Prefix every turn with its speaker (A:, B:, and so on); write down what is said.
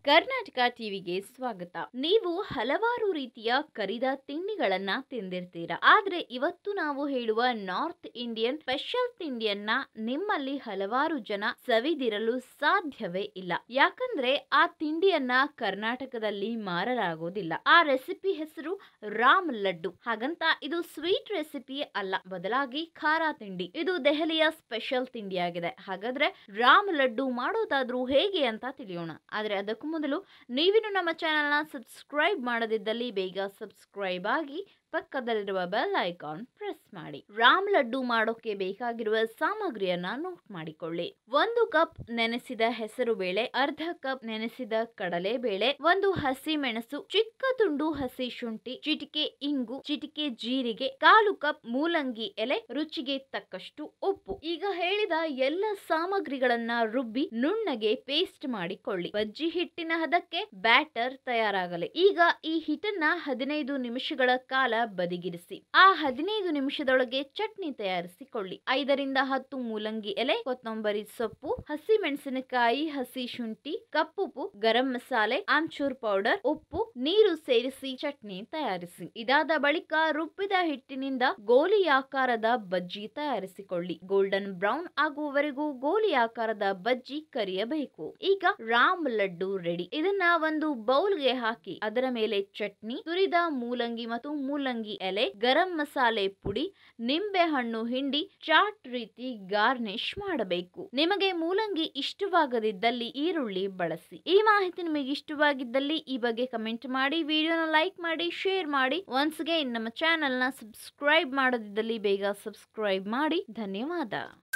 A: ಕರ್ನಾಟಕ ಟಿವಿಗೆ ಸ್ವಾಗತ ನೀವು ಹಲವಾರು ರೀತಿಯ ಕರಿದ ತಿಂಡಿಗಳನ್ನ ತಿಂದಿರ್ತೀರಾ ಆದ್ರೆ ಇವತ್ತು ನಾವು ಹೇಳುವ ನಾರ್ತ್ ಇಂಡಿಯನ್ ಸ್ಪೆಷಲ್ ತಿಂಡಿಯನ್ನ ನಿಮ್ಮಲ್ಲಿ ಹಲವಾರು ಜನ ಸವಿದಿರಲು ಸಾಧ್ಯವೇ ಇಲ್ಲ ಯಾಕಂದ್ರೆ ಆ ತಿಂಡಿಯನ್ನ ಕರ್ನಾಟಕದಲ್ಲಿ ಮಾರಲಾಗೋದಿಲ್ಲ ಆ ರೆಸಿಪಿ ಹೆಸರು ರಾಮ್ ಲಡ್ಡು ಹಾಗಂತ ಇದು ಸ್ವೀಟ್ ರೆಸಿಪಿ ಅಲ್ಲ ಬದಲಾಗಿ ಖಾರ ತಿಂಡಿ ಇದು ದೆಹಲಿಯ ಸ್ಪೆಷಲ್ ತಿಂಡಿಯಾಗಿದೆ ಹಾಗಾದ್ರೆ ರಾಮ್ ಲಡ್ಡು ಮಾಡೋದಾದ್ರೂ ಹೇಗೆ ಅಂತ ತಿಳಿಯೋಣ ಆದ್ರೆ ಅದಕ್ಕೂ ಮೊದಲು ನೀವಿನ್ನು ನಮ್ಮ ಚಾನೆಲ್ನ ಸಬ್ಸ್ಕ್ರೈಬ್ ಮಾಡದಿದ್ದಲ್ಲಿ ಬೇಗ ಸಬ್ಸ್ಕ್ರೈಬ್ ಆಗಿ ಪಕ್ಕದಲ್ಲಿರುವ ಬೆಲ್ ಐಕಾನ್ ಪ್ರೆಸ್ ಮಾಡಿ ರಾಮ್ ಲಡ್ಡು ಮಾಡೋಕೆ ಬೇಕಾಗಿರುವ ಸಾಮಗ್ರಿಯನ್ನ ನೋಟ್ ಮಾಡಿಕೊಳ್ಳಿ ಒಂದು ಕಪ್ ನೆನೆಸಿದ ಹೆಸರು ಬೇಳೆ ಅರ್ಧ ಕಪ್ ನೆನೆಸಿದ ಕಡಲೆ ಬೇಳೆ ಒಂದು ಹಸಿ ಮೆಣಸು ಚಿಕ್ಕ ತುಂಡು ಹಸಿ ಶುಂಠಿ ಚಿಟಿಕೆ ಇಂಗು ಚಿಟಿಕೆ ಜೀರಿಗೆ ಕಾಲು ಕಪ್ ಮೂಲಂಗಿ ಎಲೆ ರುಚಿಗೆ ತಕ್ಕಷ್ಟು ಉಪ್ಪು ಈಗ ಹೇಳಿದ ಎಲ್ಲ ಸಾಮಗ್ರಿಗಳನ್ನ ರುಬ್ಬಿ ನುಣ್ಣಗೆ ಪೇಸ್ಟ್ ಮಾಡಿಕೊಳ್ಳಿ ಬಜ್ಜಿ ಹಿಟ್ಟಿನ ಹದಕ್ಕೆ ಬ್ಯಾಟರ್ ತಯಾರಾಗಲಿ ಈಗ ಈ ಹಿಟ್ಟನ್ನ ಹದಿನೈದು ನಿಮಿಷಗಳ ಕಾಲ ಬದಿಗಿರಿಸಿ ಆ ಹದಿನೈದು ನಿಮಿಷದೊಳಗೆ ಚಟ್ನಿ ತಯಾರಿಸಿಕೊಳ್ಳಿ ಐದರಿಂದ ಹತ್ತು ಮೂಲಂಗಿ ಎಲೆ ಕೊತ್ತಂಬರಿ ಸೊಪ್ಪು ಹಸಿ ಮೆಣಸಿನಕಾಯಿ ಹಸಿ ಶುಂಠಿ ಕಪ್ಪುಪ್ಪು ಗರಂ ಮಸಾಲೆ ಆಮ್ಚೂರ್ ಪೌಡರ್ ಉಪ್ಪು ನೀರು ಸೇರಿಸಿ ಚಟ್ನಿ ತಯಾರಿಸಿ ಇದಾದ ಬಳಿಕ ರುಬ್ಬಿದ ಹಿಟ್ಟಿನಿಂದ ಗೋಲಿಯಾಕಾರದ ಬಜ್ಜಿ ತಯಾರಿಸಿಕೊಳ್ಳಿ ಗೋಲ್ಡನ್ ಬ್ರೌನ್ ಆಗುವವರೆಗೂ ಗೋಲಿಯಾಕಾರದ ಬಜ್ಜಿ ಕರಿಯಬೇಕು ಈಗ ರಾಮ್ ಲಡ್ಡು ರೆಡಿ ಇದನ್ನ ಒಂದು ಬೌಲ್ಗೆ ಹಾಕಿ ಅದರ ಮೇಲೆ ಚಟ್ನಿ ತುರಿದ ಮೂಲಂಗಿ ಮತ್ತು ಮೂಲಂಗಿ ಎಲೆ ಗರಂ ಮಸಾಲೆ ಪುಡಿ ನಿಂಬೆ ಹಣ್ಣು ಹಿಂಡಿ ಚಾಟ್ ರೀತಿ ಗಾರ್ನಿಶ್ ಮಾಡಬೇಕು ನಿಮಗೆ ಮೂಲಂಗಿ ಇಷ್ಟವಾಗದಿದ್ದಲ್ಲಿ ಈರುಳ್ಳಿ ಬಳಸಿ ಈ ಮಾಹಿತಿ ನಿಮಗೆ ಇಷ್ಟವಾಗಿದ್ದಲ್ಲಿ ಈ ಬಗ್ಗೆ ಕಮೆಂಟ್ ಮಾಡಿ ವಿಡಿಯೋನ ಲೈಕ್ ಮಾಡಿ ಶೇರ್ ಮಾಡಿ ಒನ್ಸ್ಗೆ ನಮ್ಮ ಚಾನೆಲ್ನ ಸಬ್ಸ್ಕ್ರೈಬ್ ಮಾಡದಿದ್ದಲ್ಲಿ ಬೇಗ ಸಬ್ಸ್ಕ್ರೈಬ್ ಮಾಡಿ ಧನ್ಯವಾದ